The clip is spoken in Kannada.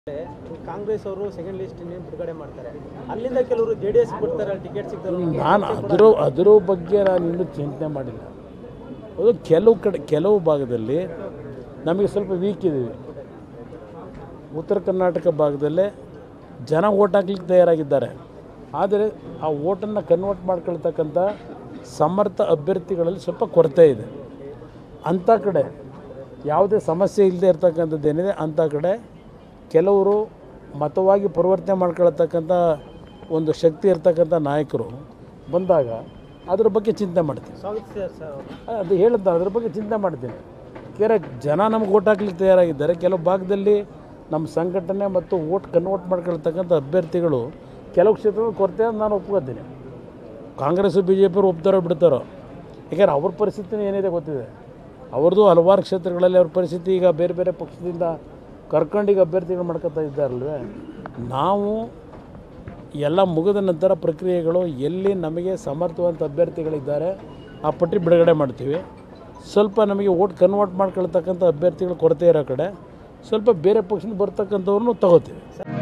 ಕಾಂಗ್ರೆಸ್ ಅವರು ಸೆಕೆಂಡ್ ಲಿಸ್ಟ್ ಬಿಡುಗಡೆ ಮಾಡ್ತಾರೆ ಅಲ್ಲಿಂದ ಕೆಲವರು ಜೆ ಡಿ ಎಸ್ ಬಿಡ್ತಾರೆ ಟಿಕೆಟ್ ಸಿಗ್ತಾರೆ ನಾನು ಅದರ ಅದರ ಬಗ್ಗೆ ನಾನು ಇನ್ನೂ ಚಿಂತನೆ ಮಾಡಿಲ್ಲ ಅದು ಕೆಲವು ಕಡೆ ಕೆಲವು ಭಾಗದಲ್ಲಿ ನಮಗೆ ಸ್ವಲ್ಪ ವೀಕ್ ಇದ್ದೀವಿ ಉತ್ತರ ಕರ್ನಾಟಕ ಭಾಗದಲ್ಲೇ ಜನ ಓಟ್ ಹಾಕ್ಲಿಕ್ಕೆ ತಯಾರಾಗಿದ್ದಾರೆ ಆದರೆ ಆ ಓಟನ್ನು ಕನ್ವರ್ಟ್ ಮಾಡ್ಕೊಳ್ತಕ್ಕಂಥ ಸಮರ್ಥ ಅಭ್ಯರ್ಥಿಗಳಲ್ಲಿ ಸ್ವಲ್ಪ ಕೊರತೆ ಇದೆ ಅಂಥ ಕಡೆ ಯಾವುದೇ ಸಮಸ್ಯೆ ಇಲ್ಲದೆ ಇರ್ತಕ್ಕಂಥದ್ದು ಏನಿದೆ ಅಂಥ ಕಡೆ ಕೆಲವರು ಮತವಾಗಿ ಪರಿವರ್ತನೆ ಮಾಡ್ಕೊಳ್ತಕ್ಕಂಥ ಒಂದು ಶಕ್ತಿ ಇರ್ತಕ್ಕಂಥ ನಾಯಕರು ಬಂದಾಗ ಅದ್ರ ಬಗ್ಗೆ ಚಿಂತೆ ಮಾಡ್ತೀನಿ ಸ್ವಾಗತಿಸಿದ್ದಾರೆ ಸರ್ ಅವರು ಅದು ಹೇಳಿದ್ದ ಅದ್ರ ಬಗ್ಗೆ ಚಿಂತೆ ಮಾಡ್ತೀನಿ ಕೆರೆ ಜನ ನಮ್ಗೆ ಓಟ್ ಹಾಕ್ಲಿಕ್ಕೆ ತಯಾರಾಗಿದ್ದಾರೆ ಕೆಲವು ಭಾಗದಲ್ಲಿ ನಮ್ಮ ಸಂಘಟನೆ ಮತ್ತು ಓಟ್ ಕನ್ವರ್ಟ್ ಮಾಡ್ಕೊಳ್ತಕ್ಕಂಥ ಅಭ್ಯರ್ಥಿಗಳು ಕೆಲವು ಕ್ಷೇತ್ರದಲ್ಲಿ ಕೊರತೆ ಅಂತ ನಾನು ಒಪ್ಕೋತೀನಿ ಕಾಂಗ್ರೆಸ್ಸು ಬಿ ಜೆ ಪಿಯವರು ಒಪ್ತಾರೋ ಬಿಡ್ತಾರೋ ಯಾಕೆಂದ್ರೆ ಅವ್ರ ಪರಿಸ್ಥಿತಿ ಏನಿದೆ ಗೊತ್ತಿದೆ ಅವ್ರದ್ದು ಹಲವಾರು ಕ್ಷೇತ್ರಗಳಲ್ಲಿ ಅವ್ರ ಪರಿಸ್ಥಿತಿ ಈಗ ಬೇರೆ ಬೇರೆ ಪಕ್ಷದಿಂದ ಕರ್ಕೊಂಡೀಗ ಅಭ್ಯರ್ಥಿಗಳು ಮಾಡ್ಕೊತಾ ಇದ್ದಾರಲ್ವೇ ನಾವು ಎಲ್ಲ ಮುಗಿದ ನಂತರ ಪ್ರಕ್ರಿಯೆಗಳು ಎಲ್ಲಿ ನಮಗೆ ಸಮರ್ಥವಂತ ಅಭ್ಯರ್ಥಿಗಳಿದ್ದಾರೆ ಆ ಪಟ್ಟಿ ಬಿಡುಗಡೆ ಮಾಡ್ತೀವಿ ಸ್ವಲ್ಪ ನಮಗೆ ಓಟ್ ಕನ್ವರ್ಟ್ ಮಾಡ್ಕೊಳ್ತಕ್ಕಂಥ ಅಭ್ಯರ್ಥಿಗಳ ಕೊರತೆ ಇರೋ ಕಡೆ ಸ್ವಲ್ಪ ಬೇರೆ ಪಕ್ಷದಿಂದ ಬರ್ತಕ್ಕಂಥವ್ರನ್ನೂ ತಗೋತೀವಿ